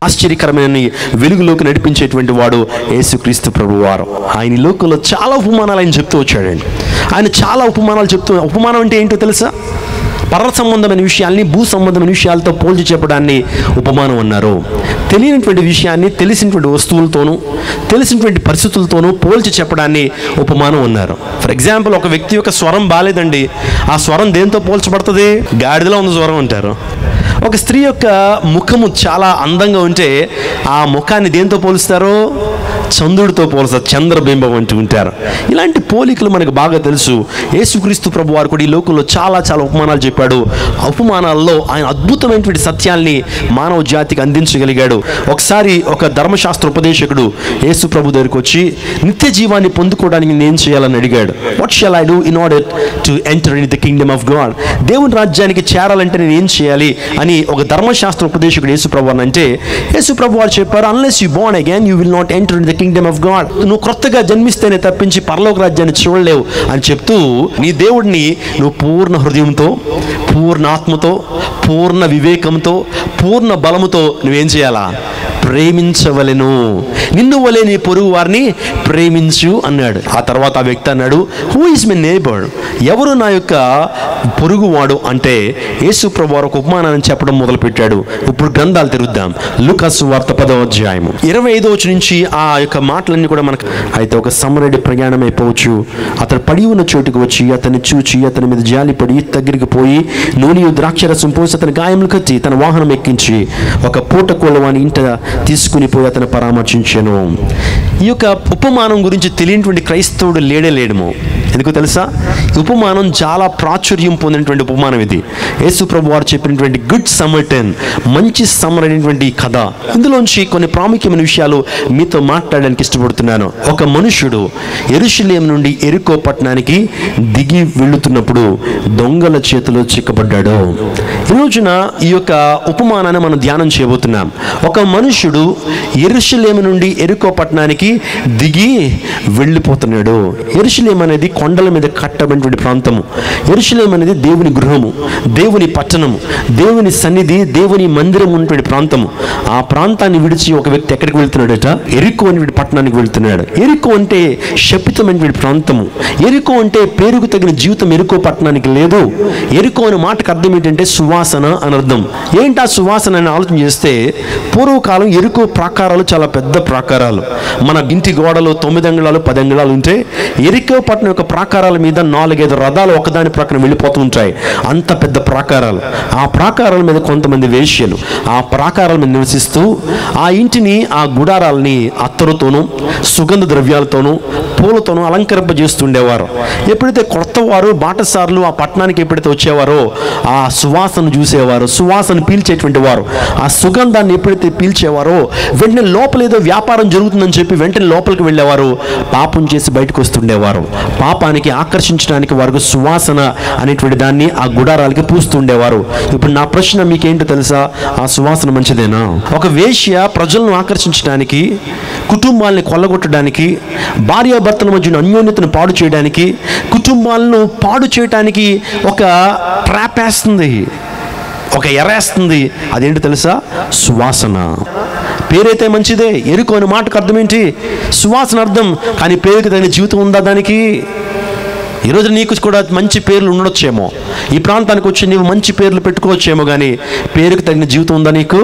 ఆశ్చర్యకరమైన వెలుగులోకి నడిపించేటువంటి వాడు యేసుక్రీస్తు ప్రభువారు ఆయన ఈ లోకంలో చాలా ఉపమానాలు ఆయన చెప్తూ వచ్చాడండి ఆయన చాలా ఉపమానాలు చెప్తూ ఉపమానం అంటే ఏంటో తెలుసా పర్వ సంబంధమైన విషయాల్ని భూ సంబంధమైన విషయాలతో పోల్చి చెప్పడాన్ని ఉపమానం అన్నారు తెలియనటువంటి విషయాన్ని తెలిసినటువంటి వస్తువులతోనూ తెలిసినటువంటి పరిస్థితులతోనూ పోల్చి చెప్పడాన్ని ఉపమానం అన్నారు ఫర్ ఎగ్జాంపుల్ ఒక వ్యక్తి యొక్క స్వరం బాగాలేదండి ఆ స్వరం దేంతో పోల్చబడుతుంది గాడిదలో ఉంది స్వరం అంటారు ఒక స్త్రీ యొక్క ముఖము చాలా అందంగా ఉంటే ఆ ముఖాన్ని దేంతో పోలుస్తారు చంద్రుడితో పోలుస్తారు చంద్రబింబం అంటూ ఉంటారు ఇలాంటి పోలికలు మనకు బాగా తెలుసు యేసుక్రీస్తు ప్రభు వారు కూడా ఈ లోకంలో చాలా చాలా ఉపమానాలు చెప్పాడు ఆ ఉపమానాల్లో ఆయన అద్భుతమైనటువంటి సత్యాల్ని మానవ జాతికి అందించగలిగాడు ఒకసారి ఒక ధర్మశాస్త్ర ఉపదేశకుడు యేసు ప్రభు దగ్గరికి వచ్చి నిత్య జీవాన్ని పొందుకోవడానికి నేను చేయాలని అడిగాడు what shall I do in order to enter in the kingdom of God దేవుని రాజ్యానికి చేరాలంటే నేను ఏం చేయాలి అని ఒక ధర్మశాస్త్ర ఉపదేశకుడు యేసు ప్రభు అని అంటే యేసు ప్రభు వారు చెప్పారు unless you born again you will not enter in the kingdom of God నువ్వు కొత్తగా జన్మిస్తేనే తప్పించి పరలోక రాజ్యాన్ని చూడలేవు అని చెప్తూ నీ దేవుడిని నువ్వు పూర్ణ హృదయంతో పూర్ణ ఆత్మతో పూర్ణ వివేకంతో పూర్ణ బలముతో నువ్వేం చేయాలా ప్రేమించవలెను నిన్ను వలే నీ పొరుగు వారిని ప్రేమించు అన్నాడు ఆ తర్వాత ఆ వ్యక్తి అన్నాడు హూ ఇస్ మై నేబర్ ఎవరు నా యొక్క పొరుగువాడు అంటే యేసు ప్రభు వారు ఒక ఉపమానాన్ని చెప్పడం మొదలుపెట్టాడు ఇప్పుడు గ్రంథాలు తిరుగుద్దాం లుకస్ వార్త పదవ అధ్యాయము ఇరవై ఐదో నుంచి ఆ యొక్క మాటలన్నీ కూడా మనకు అయితే ఒక సమరెడ్డి ప్రయాణం అయిపోవచ్చు అతను పడి ఉన్న చోటుకు వచ్చి అతన్ని చూచి అతని మీద జాలిపడి దగ్గరికి పోయి నూనె ద్రాక్షరసం పోసి అతని గాయములు కట్టి తన వాహనం ఎక్కించి ఒక పూట కోళ్ళవాని ఇంట తీసుకుని పోయి అతను పరామర్శించాను ఈ యొక్క ఉపమానం గురించి తెలియనటువంటి క్రైస్తవుడు లేడే లేడము ఎందుకు తెలుసా ఈ ఉపమానం చాలా ప్రాచుర్యం పొందినటువంటి ఉపమానం ఇది యేసు ప్రభు వారు చెప్పినటువంటి గుడ్ సమర్టన్ మంచి సమ్మర్ అనేటువంటి కథ ఇందులోంచి కొన్ని ప్రాముఖ్యమైన విషయాలు మీతో మాట్లాడడానికి ఇష్టపడుతున్నాను ఒక మనుష్యుడు ఎరుషులేం నుండి ఎరుకో పట్టణానికి దిగి వెళుతున్నప్పుడు దొంగల చేతిలో చిక్కబడ్డాడు ఈ రోజున ఈ యొక్క ఉపమానాన్ని మనం ధ్యానం చేయబోతున్నాం ఒక మనుష్యుడు ఎరుషులేము నుండి ఎరుకో పట్టణానికి దిగి వెళ్ళిపోతున్నాడు ఎరుషులేం అనేది కొండల మీద కట్టబడినటువంటి ప్రాంతము ఎరుషులేం అనేది దేవుని గృహము దేవుని పట్టణము దేవుని సన్నిధి దేవుని మందిరం ఉన్నటువంటి ప్రాంతము ఆ ప్రాంతాన్ని విడిచి ఒక వ్యక్తి ఎక్కడికి వెళ్తున్నాడట ఎరుకో అనేటువంటి పట్టణానికి వెళ్తున్నాడు ఎరుకో అంటే శపితమైనటువంటి ప్రాంతము ఎరుకో అంటే పేరుకు తగిన జీవితం ఎరుకో పట్టణానికి లేదు ఎరుకో అనే మాటకు అర్థం ఏంటంటే సువాసన అని అర్థం ఏంటి ఆ సువాసన అని ఆలోచన చేస్తే పూర్వకాలం ఎరుకో ప్రాకారాలు చాలా పెద్ద ప్రాకారాలు మన ఇంటి గోడలు తొమ్మిది అంగుళాలు పది అంగుళాలు ఉంటే ఎరుకో పట్టణం యొక్క ప్రాకారాల మీద నాలుగైదు రథాలు ఒకదాని ప్రక్కన వెళ్ళిపోతూ ఉంటాయి అంత పెద్ద ప్రాకారాలు ఆ ప్రాకారాల మీద కొంతమంది వేశ్యలు ఆ ప్రాకారాల మీద నివసిస్తూ ఆ ఇంటిని ఆ గుడారాలని అత్తరుతోనూ సుగంధ ద్రవ్యాలతోనూ పూలతోనూ అలంకరింపజేస్తుండేవారు ఎప్పుడైతే కొత్త వారు బాటసార్లు ఆ పట్టణానికి ఎప్పుడైతే వచ్చేవారో ఆ సువాసన చూసేవారు సువాసన పీల్చేటువంటి వారు ఆ సుగంధాన్ని ఎప్పుడైతే పీల్చేవారో వెంటనే లోపల ఏదో వ్యాపారం జరుగుతుందని చెప్పి వెంటనే లోపలికి వెళ్ళేవారు పాపం చేసి బయటకు వస్తుండేవారు పాపానికి ఆకర్షించడానికి వారికి సువాసన అనేటువంటి దాన్ని ఆ గుడారాలకి పూస్తుండేవారు ఇప్పుడు నా ప్రశ్న మీకేంటో తెలుసా ఆ సువాసన మంచిదేనా ఒక వేశ్య ప్రజలను ఆకర్షించడానికి కుటుంబాలని కొల్లగొట్టడానికి భార్యాభర్తల మధ్య అన్యోన్యతను పాడు చేయడానికి కుటుంబాలను పాడు చేయడానికి ఒక ట్రాప్ వేస్తుంది ఒక ఎరేస్తుంది అదేంటి తెలుసా సువాసన పేరైతే మంచిదే ఎరుకు అనే మాటకు అర్థం ఏంటి సువాసన అర్థం కానీ పేరుకి తగిన జీవితం ఉందా దానికి ఈరోజు నీకు కూడా మంచి పేర్లు ఉండొచ్చేమో ఈ ప్రాంతానికి వచ్చి నీవు మంచి పేర్లు పెట్టుకోవచ్చేమో కానీ పేరుకి తగిన జీవితం ఉందా నీకు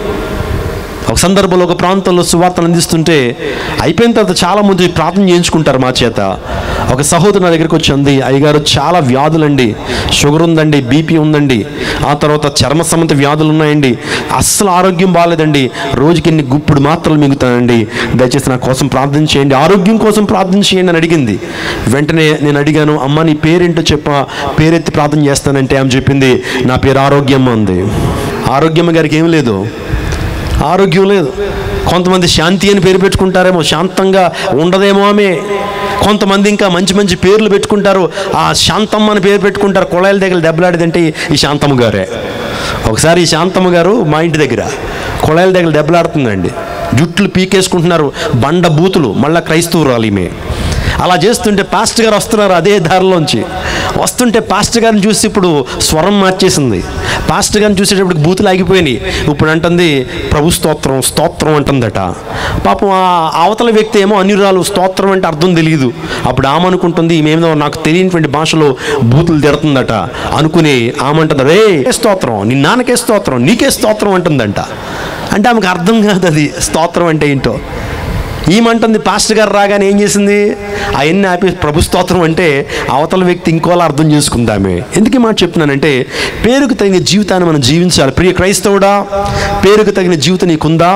ఒక సందర్భంలో ఒక ప్రాంతంలో సువార్తను అందిస్తుంటే అయిపోయిన తర్వాత చాలా మంది ప్రార్థన చేయించుకుంటారు మా చేత ఒక సహోదరు నా దగ్గరికి వచ్చి అంది అయ్యగారు చాలా వ్యాధులండి షుగర్ ఉందండి బీపీ ఉందండి ఆ తర్వాత చర్మ సంబంధ వ్యాధులు ఉన్నాయండి అస్సలు ఆరోగ్యం బాగాలేదండి రోజుకి ఎన్ని గుప్పుడు మాత్రలు మిగుతానండి దయచేసి నా కోసం ప్రార్థన చేయండి ఆరోగ్యం కోసం ప్రార్థన చేయండి అని అడిగింది వెంటనే నేను అడిగాను అమ్మ నీ పేరేంటో చెప్ప పేరెత్తి ప్రార్థన చేస్తానంటే ఆమె చెప్పింది నా పేరు ఆరోగ్యమ్మ ఉంది ఆరోగ్యమ్మ గారికి ఏం లేదు ఆరోగ్యం లేదు కొంతమంది శాంతి అని పేరు పెట్టుకుంటారేమో శాంతంగా ఉండదేమో ఆమె కొంతమంది ఇంకా మంచి మంచి పేర్లు పెట్టుకుంటారు ఆ శాంతమ్మ అని పేరు పెట్టుకుంటారు కుళాయిల దగ్గర దెబ్బలాడేదంటే ఈ శాంతమ్మ గారే ఒకసారి ఈ శాంతమ్మ గారు మా ఇంటి దగ్గర కుళాయిల దగ్గర దెబ్బలాడుతుందండి జుట్లు పీకేసుకుంటున్నారు బండ బూతులు మళ్ళా క్రైస్తవురాలు ఈమె అలా చేస్తుంటే పాస్టర్ గారు వస్తున్నారు అదే దారిలోంచి వస్తుంటే పాస్టర్ గారిని చూసి ఇప్పుడు స్వరం మార్చేసింది పాస్టర్ గారిని చూసేటప్పుడు బూతులు ఆగిపోయినాయి ఇప్పుడు అంటుంది ప్రభు స్తోత్రం స్తోత్రం అంటుందట పాపం ఆ అవతల వ్యక్తి ఏమో అన్యురాలు స్తోత్రం అంటే అర్థం తెలియదు అప్పుడు ఆమె అనుకుంటుంది ఈమెమో నాకు తెలియనటువంటి భాషలో బూతులు తిడుతుందట అనుకుని ఆమె అంటుంది రే ఏ స్తోత్రం నీ నాన్నకే స్తోత్రం నీకే స్తోత్రం అంటుందంట అంటే ఆమెకు అర్థం కాదు అది స్తోత్రం అంటే ఏంటో ఈమంటుంది పాస్టర్ గారు రాగానే ఏం చేసింది అవన్నీ ఆపి ప్రభు స్తోత్రం అంటే అవతల వ్యక్తి ఇంకోలా అర్థం చేసుకుందామే ఎందుకు ఈ మాట చెప్తున్నానంటే పేరుకు తగిన జీవితాన్ని మనం జీవించాలి ప్రియ క్రైస్తవుడా పేరుకు తగిన జీవితం నీకుందా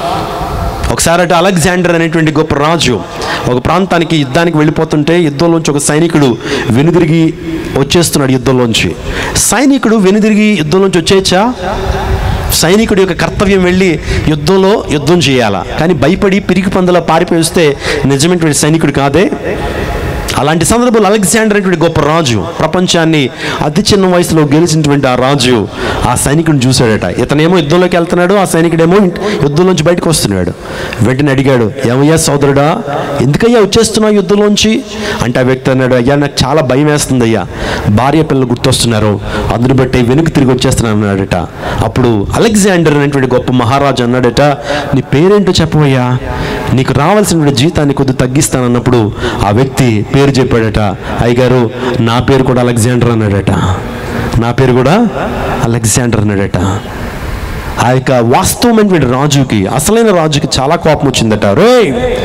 ఒకసారి అటు అలెగ్జాండర్ అనేటువంటి గొప్ప రాజు ఒక ప్రాంతానికి యుద్ధానికి వెళ్ళిపోతుంటే యుద్ధంలోంచి ఒక సైనికుడు వెనుదిరిగి వచ్చేస్తున్నాడు యుద్ధంలోంచి సైనికుడు వెనుదిరిగి యుద్ధంలోంచి వచ్చేయచ్చా సైనికుడి యొక్క కర్తవ్యం వెళ్ళి యుద్ధంలో యుద్ధం చేయాలా కానీ భయపడి పిరికి పందలా పారిపోయి వస్తే నిజమైనటువంటి సైనికుడు కాదే అలాంటి సందర్భంలో అలెగ్జాండర్ అనేటువంటి గొప్ప రాజు ప్రపంచాన్ని అతి చిన్న వయసులో గెలిచినటువంటి ఆ రాజు ఆ సైనికుడిని చూశాడట ఇతనేమో యుద్ధంలోకి వెళ్తున్నాడు ఆ సైనికుడేమో ఇంట్- యుద్ధంలోంచి బయటకు వస్తున్నాడు వెంటనే అడిగాడు ఏమయ్యా సోదరుడా ఎందుకయ్యా వచ్చేస్తున్నావు యుద్ధంలోంచి అంటే ఆ వ్యక్తి అన్నాడు అయ్యా నాకు చాలా భయం వేస్తుంది అయ్యా భార్య పిల్లలు గుర్తొస్తున్నారు అందుని బట్టి వెనుక తిరిగి వచ్చేస్తున్నాను అన్నాడట అప్పుడు అలెగ్జాండర్ అనేటువంటి గొప్ప మహారాజు అన్నాడట నీ పేరేంటో చెప్పవయ్యా నీకు రావాల్సిన జీతాన్ని కొద్ది తగ్గిస్తానన్నప్పుడు ఆ వ్యక్తి పేరు చెప్పాడట అయ్యగారు నా పేరు కూడా అలెగ్జాండర్ అన్నాడట నా పేరు కూడా అలెగ్జాండర్ అన్నాడట ఆ యొక్క వాస్తవమైనటువంటి రాజుకి అసలైన రాజుకి చాలా కోపం వచ్చిందట రే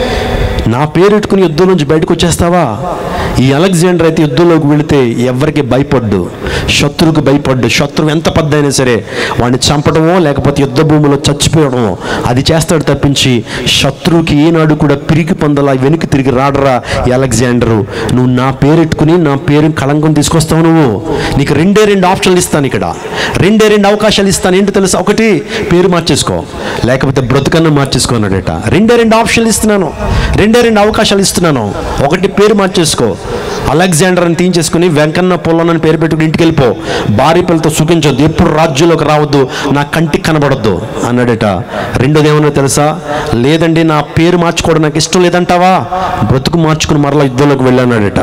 నా పేరు పెట్టుకుని యుద్ధం నుంచి బయటకు వచ్చేస్తావా ఈ అలెగ్జాండర్ అయితే యుద్ధంలోకి వెళితే ఎవరికి భయపడ్డు శత్రువుకి భయపడ్డు శత్రువు ఎంత పెద్దయినా సరే వాడిని చంపడమో లేకపోతే యుద్ధ భూమిలో చచ్చిపోవడమో అది చేస్తాడు తప్పించి శత్రువుకి ఏనాడు కూడా పిరికి పొందలా వెనక్కి తిరిగి రాడరా ఈ అలెగ్జాండరు నువ్వు నా పేరెట్టుకుని నా పేరు కళంకం తీసుకొస్తావు నువ్వు నీకు రెండే రెండు ఆప్షన్లు ఇస్తాను ఇక్కడ రెండే రెండు అవకాశాలు ఇస్తాను ఏంటో తెలుసా ఒకటి పేరు మార్చేసుకో లేకపోతే బ్రతుకన్నా మార్చేసుకో అన్నాడట రెండే రెండు ఆప్షన్లు ఇస్తున్నాను రెండే రెండు అవకాశాలు ఇస్తున్నాను ఒకటి పేరు మార్చేసుకో అలెగ్జాండర్ అని తీయించేసుకుని వెంకన్న పొల్లనని పేరు పెట్టుకుని ఇంటికి వెళ్ళిపో భార్య పిల్లలతో సుఖించొద్దు ఎప్పుడు రాజ్యంలోకి రావద్దు నా కంటికి కనబడొద్దు అన్నాడట రెండోది ఏమన్నా తెలుసా లేదండి నా పేరు మార్చుకోవడం నాకు ఇష్టం లేదంటావా బ్రతుకు మార్చుకుని మరలా యుద్ధంలోకి వెళ్ళానాడట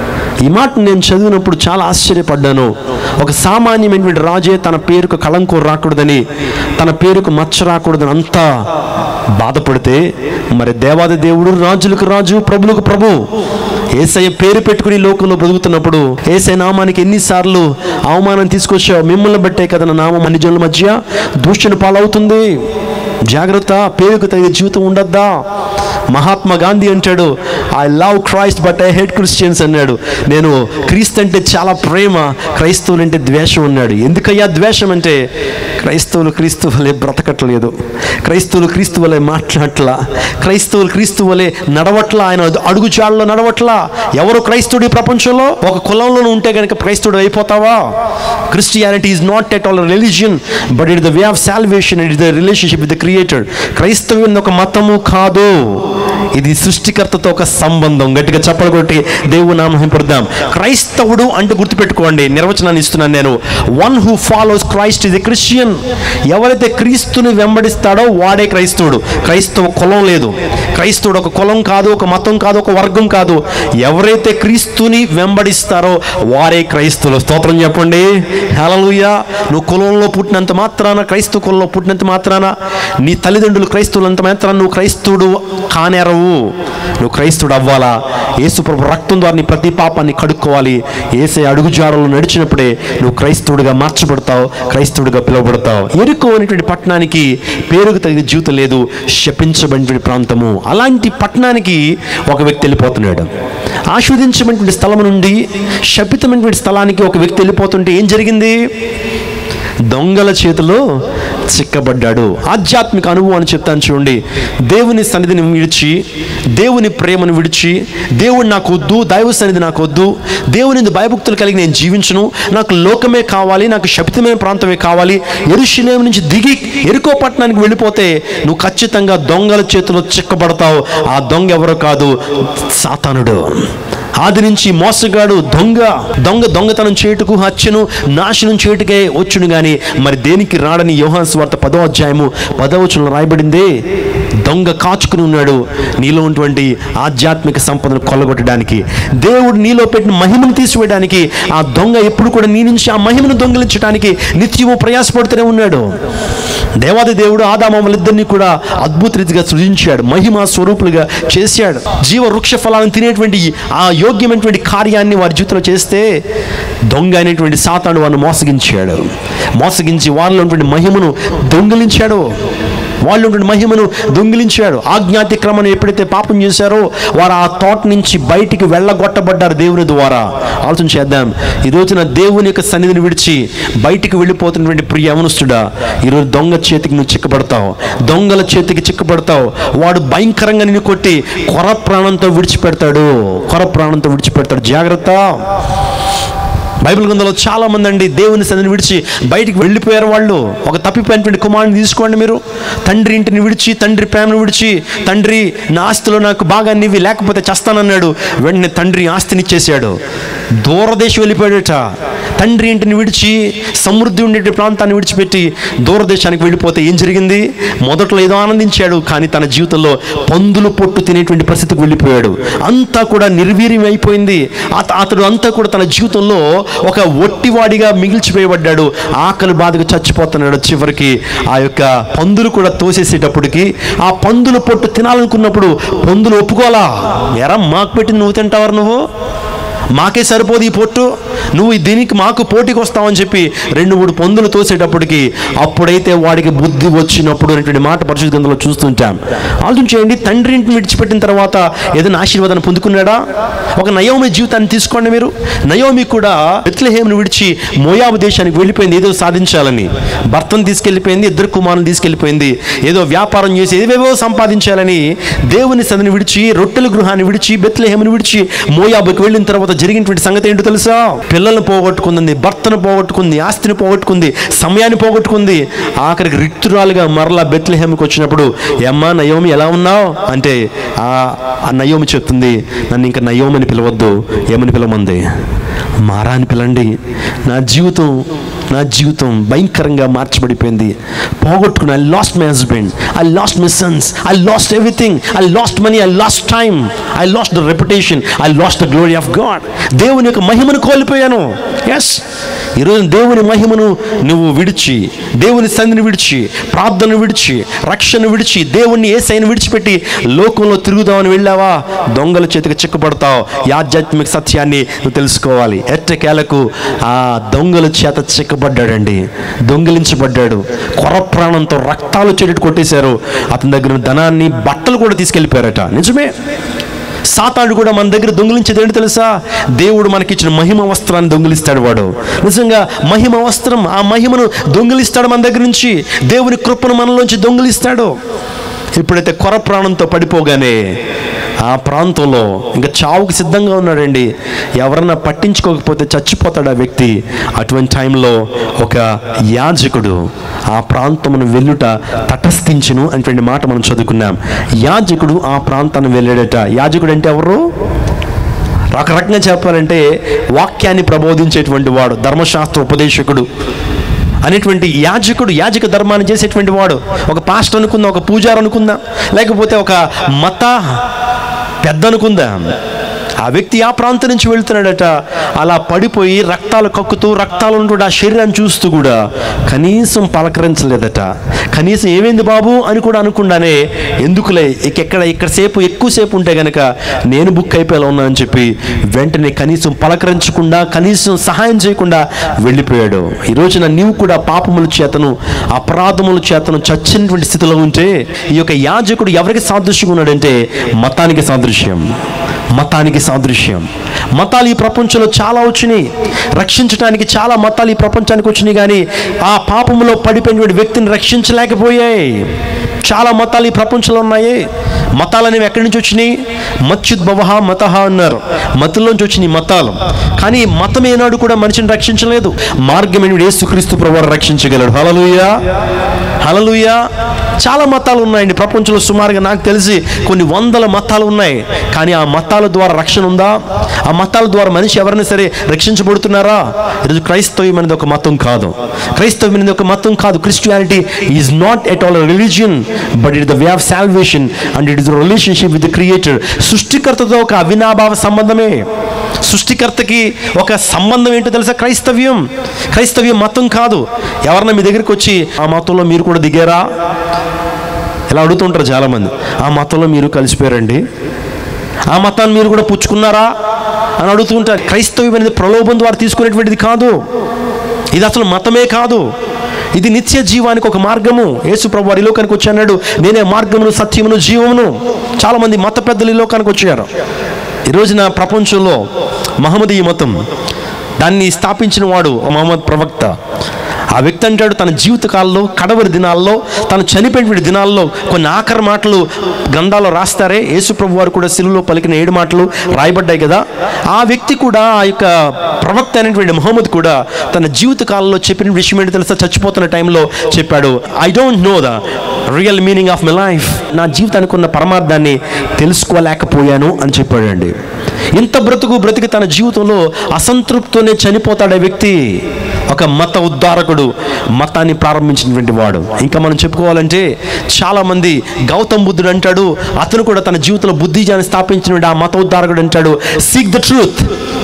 ఈ మాట నేను చదివినప్పుడు చాలా ఆశ్చర్యపడ్డాను ఒక సామాన్యమైనటువంటి రాజే తన పేరుకు కళంకం రాకూడదని తన పేరుకు మచ్చ రాకూడదని అంతా బాధపడితే మరి దేవాది దేవుడు రాజులకు రాజు ప్రభులకు ప్రభు ఏసయ్య పేరు పెట్టుకుని ఈ లోకంలో బ్రతుకుతున్నప్పుడు ఏసై నామానికి ఎన్నిసార్లు అవమానం తీసుకొచ్చావు మిమ్మల్ని బట్టే కదా నా నామం అన్ని జనుల మధ్య దూషణ పాలవుతుంది జాగ్రత్త పేరుకు తగిన జీవితం ఉండద్దా మహాత్మా గాంధీ అంటాడు I love Christ but I hate Christians అన్నాడు నేను క్రీస్తు అంటే చాలా ప్రేమ క్రైస్తవులు అంటే ద్వేషం అన్నాడు ఎందుకయ్యా ద్వేషం అంటే క్రైస్తవులు క్రీస్తు వలె బ్రతకట్లేదు క్రైస్తవులు క్రీస్తు వలె మాట్లాడట్లా క్రైస్తవులు క్రీస్తు వలె నడవట్లా ఆయన అడుగుచాళ్ళలో నడవట్లా ఎవరు క్రైస్తవుడు ఈ ప్రపంచంలో ఒక కులంలో ఉంటే కనుక క్రైస్తవుడు అయిపోతావా Christianity is not at all religion but it the way of salvation it the relationship with the creator క్రైస్తవ్యం ఒక మతము కాదు ఇది సృష్టికర్తతో ఒక సంబంధం గట్టిగా చెప్పలు కొట్టి దేవుడు నామం పడదాం క్రైస్తవుడు అంటే గుర్తుపెట్టుకోండి నిర్వచనాన్ని ఇస్తున్నాను నేను one who follows Christ is a Christian ఎవరైతే క్రీస్తుని వెంబడిస్తాడో వాడే క్రైస్తవుడు క్రైస్తవ కులం లేదు క్రైస్తవుడు ఒక కులం కాదు ఒక మతం కాదు ఒక వర్గం కాదు ఎవరైతే క్రీస్తుని వెంబడిస్తారో వారే క్రైస్తువులు స్తోత్రం చెప్పండి హల్లెలూయా నువ్వు కులంలో పుట్టినంత మాత్రాన క్రైస్తవ కులంలో పుట్టినంత మాత్రాన నీ తల్లిదండ్రులు క్రైస్తవులంత మాత్రాన నువ్వు క్రైస్తవుడు కానేరవు నువ్వు క్రైస్తవుడు అవ్వాలా యేసు ప్రభు రక్తం ద్వారా నీ ప్రతి పాపాన్ని కడుక్కోవాలి ఏసే అడుగుజాడలు నడిచినప్పుడే నువ్వు క్రైస్తవుడిగా మార్చబడతావు క్రైస్తవుడిగా పిలువబడతావు ఎరుకో అనేటువంటి పట్టణానికి పేరుకు తగిన జీవితం లేదు శపించబడినటువంటి ప్రాంతము అలాంటి పట్టణానికి ఒక వ్యక్తి వెళ్ళిపోతున్నాడు ఆస్వాదించబడినటువంటి స్థలం నుండి శపితమైనటువంటి స్థలానికి ఒక వ్యక్తి వెళ్ళిపోతుంటే ఏం జరిగింది దొంగల చేతిలో చిక్కబడ్డాడు ఆధ్యాత్మిక అనుభవాన్ని చెప్తాను చూడండి దేవుని సన్నిధిని విడిచి దేవుని ప్రేమను విడిచి దేవుడు నాకు వద్దు దైవ సన్నిధి నాకు వద్దు దేవుని భయభక్తులు కలిగి నేను జీవించను నాకు లోకమే కావాలి నాకు శపితమైన ప్రాంతమే కావాలి ఎరుషులేం నుంచి దిగి ఎరుకో పట్టణానికి వెళ్ళిపోతే నువ్వు ఖచ్చితంగా దొంగల చేతిలో చిక్కబడతావు ఆ దొంగ ఎవరో కాదు సాతానుడు ఆది నుంచి మోసగాడు దొంగ దొంగ దొంగతనం చేటుకు హత్యను నాశనం చేటుకే వచ్చును గాని మరి దేనికి రాడని యోహాన్ స్వార్త పదో అధ్యాయము పదవచనంలో రాయబడింది దొంగ కాచుకుని ఉన్నాడు నీలో ఉన్నటువంటి ఆధ్యాత్మిక సంపదను కొల్లగొట్టడానికి దేవుడు నీలో పెట్టిన మహిమను తీసివేయడానికి ఆ దొంగ ఎప్పుడు కూడా నీ నుంచి ఆ మహిమను దొంగిలించడానికి నిత్యము ప్రయాసపడుతూనే ఉన్నాడు దేవాది దేవుడు ఆదామమ్మలిద్దరినీ కూడా అద్భుత రీతిగా సృజించాడు మహిమ స్వరూపులుగా చేశాడు జీవ వృక్ష ఫలాలను తినేటువంటి ఆ యోగ్యమైనటువంటి కార్యాన్ని వారి జీవితంలో చేస్తే దొంగ అనేటువంటి సాతాను వారిని మోసగించాడు మోసగించి వారిలో ఉన్నటువంటి మహిమను దొంగిలించాడు వాళ్ళు ఉన్నటువంటి మహిమను దొంగిలించాడు ఆజ్ఞాతిక్రమం ఎప్పుడైతే పాపం చేశారో వారు ఆ తోట నుంచి బయటికి వెళ్ళగొట్టబడ్డారు దేవుని ద్వారా ఆలోచన చేద్దాం ఈ రోజున దేవుని యొక్క సన్నిధిని విడిచి బయటికి వెళ్ళిపోతున్నటువంటి ప్రియ యవనస్తుడా ఈరోజు దొంగ చేతికి నువ్వు చిక్కబడతావు దొంగల చేతికి చిక్కబడతావు వాడు భయంకరంగా నిన్ను కొట్టి కొర ప్రాణంతో విడిచిపెడతాడు కొర ప్రాణంతో విడిచిపెడతాడు జాగ్రత్త బైబిల్ గ్రంథంలో చాలా మంది అండి దేవుని సన్నిధిని విడిచి బయటికి వెళ్ళిపోయారు వాళ్ళు ఒక తప్పిపోయినటువంటి కుమారుని తీసుకోండి మీరు తండ్రి ఇంటిని విడిచి తండ్రి ప్రేమను విడిచి తండ్రి నా ఆస్తిలో నాకు బాగా ఇవి లేకపోతే చేస్తానన్నాడు వెంటనే తండ్రి ఆస్తిని ఇచ్చేసాడు దూరదేశం వెళ్ళిపోయాడట తండ్రి ఇంటిని విడిచి సమృద్ధి ఉండే ప్రాంతాన్ని విడిచిపెట్టి దూరదేశానికి వెళ్ళిపోతే ఏం జరిగింది మొదట్లో ఏదో ఆనందించాడు కానీ తన జీవితంలో పందులు పొట్టు తినేటువంటి పరిస్థితికి వెళ్ళిపోయాడు అంతా కూడా నిర్వీర్యం అయిపోయింది అత- అతడు అంతా కూడా తన జీవితంలో ఒక ఒట్టివాడిగా మిగిల్చిపోయబడ్డాడు ఆకలి బాధకు చచ్చిపోతున్నాడు చివరికి ఆ యొక్క పందులు కూడా తోసేసేటప్పటికి ఆ పందుల పొట్టు తినాలనుకున్నప్పుడు పందులు ఒప్పుకోలా ఎరా మాకు పెట్టి నువ్వు తింటావరు నువ్వు మాకే సరిపోదు ఈ పొట్టు నువ్వు ఈ దీనికి మాకు పోటీకి వస్తావని చెప్పి రెండు మూడు పందులు తోసేటప్పటికి అప్పుడైతే వాడికి బుద్ధి వచ్చినప్పుడు అనేటువంటి మాట పరిశుద్ధ గ్రంథంలో చూస్తుంటాం ఆలోచన చేయండి తండ్రి ఇంటిని విడిచిపెట్టిన తర్వాత ఏదైనా ఆశీర్వాదాన్ని పొందుకున్నాడా ఒక నయోమి జీవితాన్ని తీసుకోండి మీరు నయోమి కూడా బెత్లహేమును విడిచి మోయాబు దేశానికి వెళ్ళిపోయింది ఏదో సాధించాలని భర్తను తీసుకెళ్ళిపోయింది ఇద్దరు కుమారులను తీసుకెళ్ళిపోయింది ఏదో వ్యాపారం చేసి ఏవేవో సంపాదించాలని దేవుని సదని విడిచి రొట్టెల గృహాన్ని విడిచి బెత్లహేమును విడిచి మోయాబుకి వెళ్ళిన తర్వాత జరిగినటువంటి సంగతి ఏంటో తెలుసా పిల్లల్ని పోగొట్టుకుంది భర్తను పోగొట్టుకుంది ఆస్తిని పోగొట్టుకుంది సమయాన్ని పోగొట్టుకుంది ఆఖరికి రిక్తురాలుగా మరలా బెత్లహేముకి వచ్చినప్పుడు ఏమ్మా నయోమి ఎలా ఉన్నావు అంటే ఆ ఆ నయోమి చెప్తుంది నన్ను ఇంకా నయోమి అని పిలవద్దు ఏమని పిలవమంది మారా అని పిలండి నా జీవితం నా జీవితం భయంకరంగా మార్చబడిపోయింది పోగొట్టుకుని I lost my husband I lost my sons I lost everything I lost money I lost time I lost the reputation I lost the glory of God దేవుని యొక్క మహిమను కోల్పోయాను ఎస్ ఈరోజు దేవుని మహిమను నువ్వు విడిచి దేవుని సంధిని విడిచి ప్రార్థన విడిచి రక్షణ విడిచి దేవుణ్ణి ఏసైని విడిచిపెట్టి లోకంలో తిరుగుదామని వెళ్ళావా దొంగల చేతికి చిక్కబడతావు ఈ ఆధ్యాత్మిక సత్యాన్ని నువ్వు తెలుసుకోవాలి ఎట్టకేలకు ఆ దొంగల చేత చిక్కబడ్డాడండి దొంగిలించబడ్డాడు కొర ప్రాణంతో రక్తాలు చెడు కొట్టేశారు అతని దగ్గర ఉన్న ధనాన్ని బట్టలు కూడా తీసుకెళ్ళిపోయారట నిజమే సాతాడు కూడా మన దగ్గర దొంగిలించేది ఏంటి తెలుసా దేవుడు మనకిచ్చిన మహిమ వస్త్రాన్ని దొంగిలిస్తాడు వాడు నిజంగా మహిమ వస్త్రం ఆ మహిమను దొంగిలిస్తాడు మన దగ్గర నుంచి దేవుని కృపను మనలోంచి దొంగిలిస్తాడు ఎప్పుడైతే కొర ప్రాణంతో పడిపోగానే ఆ ప్రాంతంలో ఇంకా చావుకి సిద్ధంగా ఉన్నాడండి ఎవరన్నా పట్టించుకోకపోతే చచ్చిపోతాడు ఆ వ్యక్తి అటువంటి టైంలో ఒక యాజకుడు ఆ ప్రాంతమును వెళ్ళుట తటస్థించును అనేటువంటి మాట మనం చదువుకున్నాం యాజకుడు ఆ ప్రాంతాన్ని వెళ్ళాడట యాజకుడు అంటే ఎవరు ఒక రకంగా చెప్పాలంటే వాక్యాన్ని ప్రబోధించేటువంటి వాడు ధర్మశాస్త్ర ఉపదేశకుడు అనేటువంటి యాజకుడు యాజక ధర్మాన్ని చేసేటువంటి వాడు ఒక పాస్టర్ అనుకుందాం ఒక పూజారు అనుకుందాం లేకపోతే ఒక మత పెద్ద అనుకుందాం ఆ వ్యక్తి ఆ ప్రాంతం నుంచి వెళ్తున్నాడట అలా పడిపోయి రక్తాలు కక్కుతూ రక్తాలు ఉంటూ ఆ శరీరాన్ని చూస్తూ కూడా కనీసం పలకరించలేదట కనీసం ఏమైంది బాబు అని కూడా అనుకుండానే ఎందుకులే ఎక్కడ ఇక్కడ సేపు ఎక్కువసేపు ఉంటే గనక నేను బుక్ అయిపోయేలా ఉన్నానని చెప్పి వెంటనే కనీసం పలకరించకుండా కనీసం సహాయం చేయకుండా వెళ్ళిపోయాడు ఈ రోజున నీవు కూడా పాపముల చేతను అపరాధముల చేతను చచ్చినటువంటి స్థితిలో ఉంటే ఈ యొక్క యాజకుడు ఎవరికి సాదృశ్యంగా ఉన్నాడంటే మతానికి సాదృశ్యం మతానికి సాదృశ్యం మతాలు ఈ ప్రపంచంలో చాలా వచ్చినాయి రక్షించడానికి చాలా మతాలు ఈ ప్రపంచానికి వచ్చినాయి కానీ ఆ పాపంలో పడిపోయినటువంటి వ్యక్తిని రక్షించలేకపోయాయి చాలా మతాలు ఈ ప్రపంచంలో ఉన్నాయి మతాలు అనేవి ఎక్కడి నుంచి వచ్చినాయి మత్యుద్భవ మతహ అన్నారు మతుల్లోంచి వచ్చినాయి మతాలు కానీ మతం ఏనాడు కూడా మనిషిని రక్షించలేదు మార్గం ఏంటి యేసుక్రీస్తు ప్రభు రక్షించగలడు హలలుయా హలలుయా చాలా మతాలు ఉన్నాయండి ప్రపంచంలో సుమారుగా నాకు తెలిసి కొన్ని వందల మతాలు ఉన్నాయి కానీ ఆ మతాల ద్వారా రక్షణ ఉందా ఆ మతాల ద్వారా మనిషి ఎవరైనా సరే రక్షించబడుతున్నారా ఈరోజు క్రైస్తవ్యం అనేది ఒక మతం కాదు క్రైస్తవ్యం అనేది ఒక మతం కాదు Christianity is not at all religion but it the way of salvation and it is relationship with the creator సృష్టికర్తతో ఒక అవినాభావ సంబంధమే సృష్టికర్తకి ఒక సంబంధం ఏంటో తెలుసా క్రైస్తవ్యం క్రైస్తవ్యం మతం కాదు ఎవరన్నా మీ దగ్గరికి వచ్చి ఆ మతంలో మీరు కూడా దిగారా ఇలా అడుగుతుంటారు చాలామంది ఆ మతంలో మీరు కలిసిపోయారండి ఆ మతాన్ని మీరు కూడా పుచ్చుకున్నారా అని అడుగుతుంటారు క్రైస్తవ్యం అనేది ప్రలోభం ద్వారా తీసుకునేటువంటిది కాదు ఇది అసలు మతమే కాదు ఇది నిత్య జీవానికి ఒక మార్గము యేసు ప్రభు వారి లోకానికి వచ్చి అన్నాడు నేనే మార్గమును సత్యమును జీవమును చాలామంది మత పెద్దలు ఈ లోకానికి వచ్చారు ఈ రోజున ప్రపంచంలో మహమ్మదీ మతం దాన్ని స్థాపించిన వాడు మహమ్మద్ ప్రవక్త ఆ వ్యక్తి అంటాడు తన జీవితకాలంలో కడవరి దినాల్లో తను చనిపోయిన దినాల్లో కొన్ని ఆఖరి మాటలు గ్రంథాల్లో రాస్తారే యేసుప్రభు వారు కూడా సిలువలో పలికిన ఏడు మాటలు రాయబడ్డాయి కదా ఆ వ్యక్తి కూడా ఆ యొక్క ప్రవక్త అయినటువంటి మొహమ్మద్ కూడా తన జీవితకాలంలో చెప్పిన విషయం ఏంటి తెలుసా చచ్చిపోతున్న టైంలో చెప్పాడు I don't know the real meaning of my life నా జీవితానికి ఉన్న పరమార్థాన్ని తెలుసుకోలేకపోయాను అని చెప్పాడండి ఇంత బ్రతుకు బ్రతికి తన జీవితంలో అసంతృప్తితోనే చనిపోతాడు ఆ వ్యక్తి ఒక మత ఉద్ధారకుడు మతాన్ని ప్రారంభించినటువంటి వాడు ఇంకా మనం చెప్పుకోవాలంటే చాలామంది గౌతమ్ బుద్ధుడు అంటాడు అతను కూడా తన జీవితంలో బుద్ధిజాన్ని స్థాపించినటువంటి ఆ మత ఉద్ధారకుడు అంటాడు సీక్ ద ట్రూత్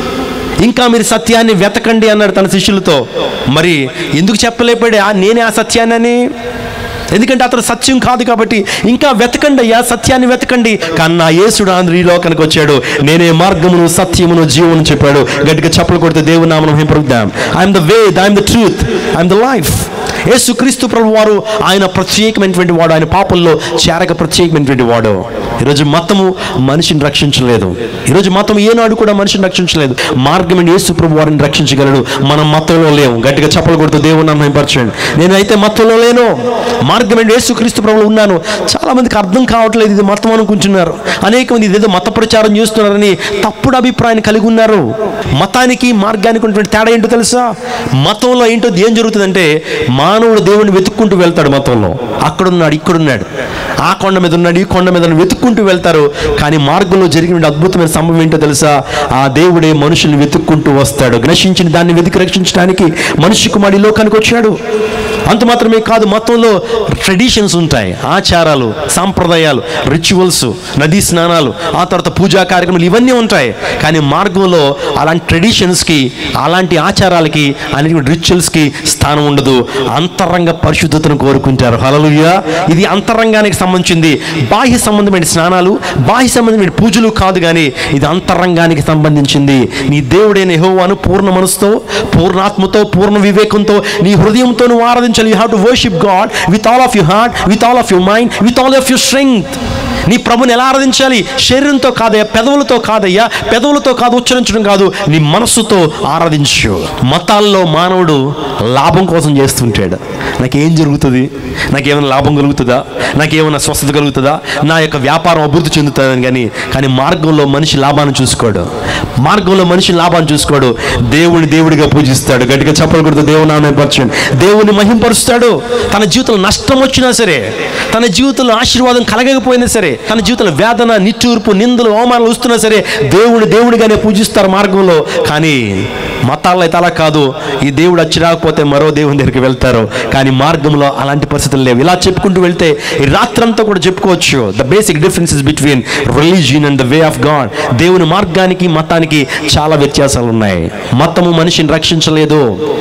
ఇంకా మీరు సత్యాన్ని వెతకండి అన్నాడు తన శిష్యులతో మరి ఎందుకు చెప్పలేపాడు "ఆ, నేనే ఆ సత్యాన్ని అని ఎందుకంటే అతను సత్యం కాదు కాబట్టి ఇంకా వెతకండి అయ్యా సత్యాన్ని వెతకండి కానీ నా యేసుడు ఆంధ్ర ఈ లోకానికి వచ్చాడు నేనే మార్గమును సత్యమును జీవమును చెప్పాడు గట్టిగా చప్పలు కొడితే దేవుని నామను హింపరుద్దాం I am the way I am the truth I am the life Yesu Kristu ప్రభు వారు ఆయన ప్రత్యేకమైనటువంటి వాడు ఆయన పాపల్లో చేరక ప్రత్యేకమైనటువంటి వాడు ఈరోజు మతము మనిషిని రక్షించలేదు ఈరోజు మతం ఏనాడు కూడా మనిషిని రక్షించలేదు మార్గం యేసు ప్రభు వారిని రక్షించగలడు మనం మతంలో లేవు గట్టిగా చప్పలు కొడుతూ దేవుని నామం పరచండి నేనైతే మతంలో లేను మార్గం యేసు క్రీస్తు ప్రభులో ఉన్నాను చాలా మందికి అర్థం కావట్లేదు ఇది మతం అనుకుంటున్నారు అనేక మంది ఇదేదో మత ప్రచారం చేస్తున్నారని తప్పుడు అభిప్రాయాన్ని కలిగి ఉన్నారు మతానికి మార్గానికి ఉన్నటువంటి తేడా ఏంటో తెలుసా మతంలో ఏంటో ఏం జరుగుతుందంటే మానవుడు దేవుడిని వెతుక్కుంటూ వెళ్తాడు మతంలో అక్కడున్నాడు ఇక్కడున్నాడు ఆ కొండ మీద ఉన్నాడు ఈ కొండ మీద ఉన్నాడు, వెతుక్కుంటూ వెళ్తారు కానీ మార్గంలో జరిగిన అద్భుతమైన సంభవం ఏంటో తెలుసా ఆ దేవుడే మనుషుల్ని వెతుక్కుంటూ వస్తాడు నశించిన దాన్ని వెతికి రక్షించడానికి మనిషి కుమారుడు ఈ లోకానికి వచ్చాడు అంత మాత్రమే కాదు మతంలో ట్రెడిషన్స్ ఉంటాయి ఆచారాలు సాంప్రదాయాలు రిచువల్స్ నదీ స్నానాలు ఆ తర్వాత పూజా కార్యక్రమాలు ఇవన్నీ ఉంటాయి కానీ మార్గంలో అలాంటి ట్రెడిషన్స్కి అలాంటి ఆచారాలకి అలాంటి రిచువల్స్కి స్థానం ఉండదు అంతరంగ పరిశుద్ధతను కోరుకుంటారు హలలుయ ఇది అంతరంగానికి సంబంధించింది బాహ్య సంబంధమైన స్నానాలు బాహ్య సంబంధమైన పూజలు కాదు కానీ ఇది అంతరంగానికి సంబంధించింది నీ దేవుడైన యెహోవాను పూర్ణ మనసుతో పూర్ణాత్మతో పూర్ణ వివేకంతో నీ హృదయంతో నువ్వు ఆరాధించాలి you have to worship God with all of your heart with all of your mind with all of your strength నీ ప్రభుని ఎలా ఆరాధించాలి శరీరంతో కాదయ్యా పెదవులతో కాదయ్యా పెదవులతో కాదు ఉచ్చరించడం కాదు నీ మనస్సుతో ఆరాధించు మతాల్లో మానవుడు లాభం కోసం చేస్తుంటాడు నాకేం జరుగుతుంది నాకేమైనా లాభం కలుగుతుందా నాకేమైనా స్వస్థత కలుగుతుందా నా యొక్క వ్యాపారం అభివృద్ధి చెందుతుందని కానీ కానీ మార్గంలో మనిషి లాభాన్ని చూసుకోడు మార్గంలో మనిషి లాభాన్ని చూసుకోడు దేవుని దేవుడిగా పూజిస్తాడు గట్టిగా చెప్పకూడదు దేవుని నామపరచండి దేవుని మహింపరుస్తాడు తన జీవితంలో నష్టం వచ్చినా సరే తన జీవితంలో ఆశీర్వాదం కలగకపోయినా సరే తన జీవితంలో వేదన నిట్టూర్పు నిందలు అవమానాలు వస్తున్నా సరే దేవుడు దేవుడిగానే పూజిస్తారు మార్గంలో కానీ మతాల్లో అయితే అలా కాదు ఈ దేవుడు వచ్చి రాకపోతే మరో దేవుని దగ్గరికి వెళ్తారు కానీ మార్గంలో అలాంటి పరిస్థితులు లేవు ఇలా చెప్పుకుంటూ వెళ్తే ఈ రాత్రంతా కూడా చెప్పుకోవచ్చు the basic differences between religion and the way of God దేవుని మార్గానికి మతానికి చాలా వ్యత్యాసాలు ఉన్నాయి మతము మనిషిని రక్షించలేదు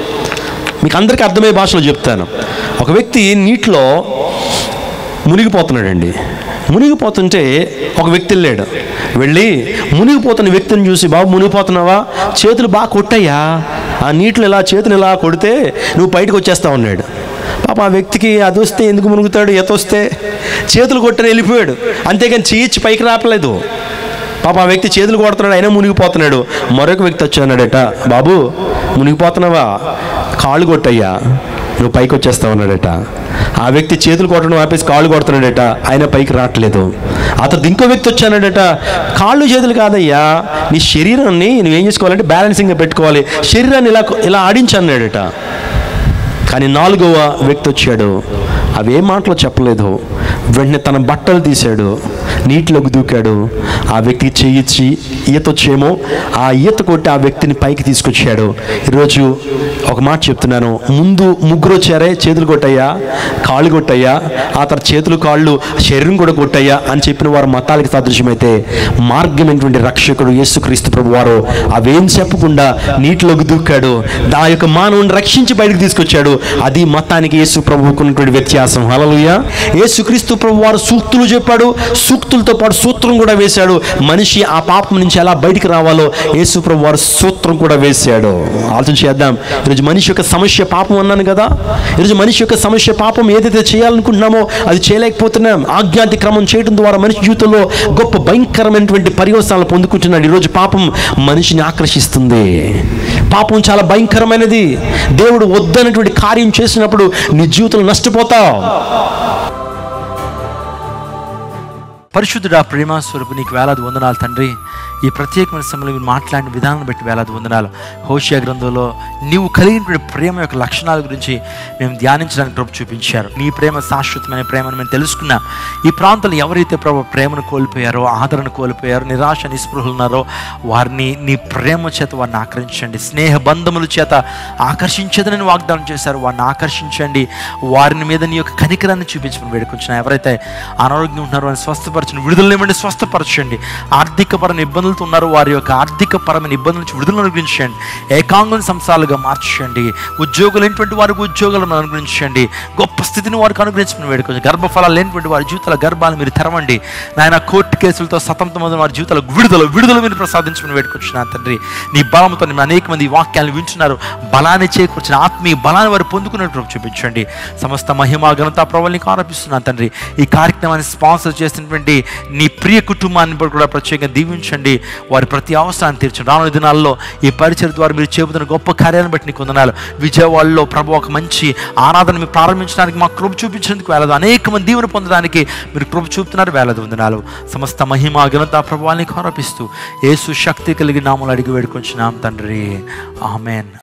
మీకు అందరికీ అర్థమయ్యే భాషలో చెప్తాను ఒక వ్యక్తి నీటిలో మునిగిపోతున్నాడండి మునిగిపోతుంటే ఒక వ్యక్తి వెళ్ళాడు వెళ్ళి మునిగిపోతున్న వ్యక్తిని చూసి బాబు మునిగిపోతున్నావా చేతులు బాగా కొట్టయ్యా ఆ నీటిలో ఇలా చేతులు ఇలా కొడితే నువ్వు బయటకు వచ్చేస్తా ఉన్నాడు పాప ఆ వ్యక్తికి అది వస్తే ఎందుకు మునుగుతాడు ఎత వస్తే చేతులు కొట్టని వెళ్ళిపోయాడు అంతేగాని చేయిచ్చి పైకి రాపలేదు పాప ఆ వ్యక్తి చేతులు కొడుతున్నాడు అయినా మునిగిపోతున్నాడు మరొక వ్యక్తి వచ్చి అన్నాడట బాబు మునిగిపోతున్నావా కాళ్ళు కొట్టయ్యా నువ్వు పైకి వచ్చేస్తా ఉన్నాడట ఆ వ్యక్తి చేతులు కొట్టడం ఆపేసి కాళ్ళు కొడుతున్నాడట ఆయన పైకి రావట్లేదు ఆ తర్వాత ఇంకో వ్యక్తి వచ్చానడట కాళ్ళు చేతులు కాదయ్యా నీ శరీరాన్ని నువ్వేం చేసుకోవాలంటే బ్యాలెన్సింగ్గా పెట్టుకోవాలి శరీరాన్ని ఇలా ఇలా ఆడించన్నాడట కానీ నాలుగవ వ్యక్తి వచ్చాడు అవి ఏ మాటలో చెప్పలేదు వెంటనే తన బట్టలు తీశాడు నీటిలోకి దూకాడు ఆ వ్యక్తికి చెయ్యిచ్చి ఈత వచ్చేమో ఆ ఈత కొట్టి ఆ వ్యక్తిని పైకి తీసుకొచ్చాడు ఈరోజు ఒక మాట చెప్తున్నాను ముందు ముగ్గురు వచ్చారే చేతులు కొట్టయ్యా కాళ్ళు కొట్టయ్యా ఆ తర్వాత చేతులు కాళ్ళు శరీరం కూడా కొట్టయ్యా అని చెప్పిన వారు మతాలకి సాదృశ్యమైతే మార్గమైనటువంటి రక్షకుడు యేసుక్రీస్తు ప్రభు వారు అవేం చెప్పకుండా నీటిలోకి దూకాడు దా యొక్క మానవుని రక్షించి బయటకు తీసుకొచ్చాడు అది మతానికి యేసు ప్రభువుకు ఉన్నటువంటి వ్యత్యాసం హలలుయ యేసుక్రీస్తు ప్రభు వారు సూక్తులు చెప్పాడు సూక్తులతో పాటు సూత్రం కూడా వేశాడు మనిషి ఆ పాపం నుంచి ఎలా బయటికి రావాలో యేసు ప్రభు వారు సూత్రం కూడా వేశాడు ఆలోచన చేద్దాం ఈరోజు మనిషి యొక్క సమస్య పాపం అన్నాను కదా ఈరోజు మనిషి యొక్క సమస్య పాపం ఏదైతే చేయాలనుకుంటున్నామో అది చేయలేకపోతున్నాం ఆజ్ఞాతి క్రమం చేయడం ద్వారా మనిషి జీవితంలో గొప్ప భయంకరమైనటువంటి పర్యవసానాలు పొందుకుంటున్నాడు ఈరోజు పాపం మనిషిని ఆకర్షిస్తుంది పాపం చాలా భయంకరమైనది దేవుడు వద్దనటువంటి కార్యం చేసినప్పుడు నీ జీవితంలో నష్టపోతావు పరిశుద్ధుడా ప్రేమ స్వరూపు నీకు వేలాది వందనాలు తండ్రి ఈ ప్రత్యేకమైన సమయంలో మీరు మాట్లాడిన విధానం బట్టి వేలాది వందనాలు హోషియా గ్రంథంలో నీవు కలిగినటువంటి ప్రేమ యొక్క లక్షణాల గురించి మేము ధ్యానించడానికి ప్రభు చూపించారు నీ ప్రేమ శాశ్వతమైన ప్రేమను మేము తెలుసుకున్నాం ఈ ప్రాంతంలో ఎవరైతే ప్రభు ప్రేమను కోల్పోయారో ఆదరణ కోల్పోయారో నిరాశ నిస్పృహలు ఉన్నారో వారిని నీ ప్రేమ చేత వారిని ఆకర్షించండి స్నేహ బంధముల చేత ఆకర్షించదని వాగ్దానం చేశారు వారిని ఆకర్షించండి వారిని మీద నీ యొక్క కనికరాన్ని చూపించమని వేడుకొచ్చిన ఎవరైతే అనారోగ్యం ఉన్నారో వారిని స్వస్థపరచండి విడుదలనివ్వండి స్వస్థపరచండి ఆర్థిక పరమైన ఇబ్బందులతో ఉన్నారో వారి యొక్క ఆర్థిక పరమైన ఇబ్బందుల నుంచి విడుదలను అనుగ్రహించండి ఏకాంగం సంస్థలుగా మార్చండి ఉద్యోగులు లేనిటువంటి వారికి ఉద్యోగాలను అనుగ్రహించండి గొప్ప స్థితిని వారికి అనుగ్రహించమని వేడుకొచ్చి గర్భఫలాలు లేనిటువంటి వారి జీవితాల గర్భాలు మీరు తెరవండి నాయన కోర్టు కేసులతో సతంతమైన వారి జీవితాల విడుదల విడుదల మీరు ప్రసాదించమని వేడుకొచ్చిన తండ్రి నీ బలంతో నేను అనేక మంది వాక్యాలను వింటున్నారు బలాన్ని చేకూర్చిన ఆత్మీయ బలాన్ని వారు పొందుకున్నట్టు ప్రభు చూపించండి సమస్త మహిమ ఘనత ప్రభావానికి ఆరోపిస్తున్నాను తండ్రి ఈ కార్యక్రమాన్ని స్పాన్సర్ చేసినటువంటి నీ ప్రియ కుటుంబాన్ని కూడా ప్రత్యేకంగా దీవించండి వారి ప్రతి అవసరాన్ని తీర్చండి రానున్న దినాల్లో ఈ పరిచయ ద్వారా మీరు చెబుతున్న గొప్ప కార్యాలను బట్టి నీకు వందనాలు విజయవాడలో ప్రభు ఒక మంచి ఆరాధన మీరు ప్రారంభించడానికి మా కృప చూపించినందుకు వేలదు అనేక మంది దీవెన పొందడానికి మీరు కృప చూపుతున్నారు వేలదు వందనాలు సమస్త మహిమ ఘనత ప్రభావానికి ఆరోపిస్తూ యేసు శక్తి కలిగి నామలు అడిగి వేడుకొంచున్నాం తండ్రి ఆమెన్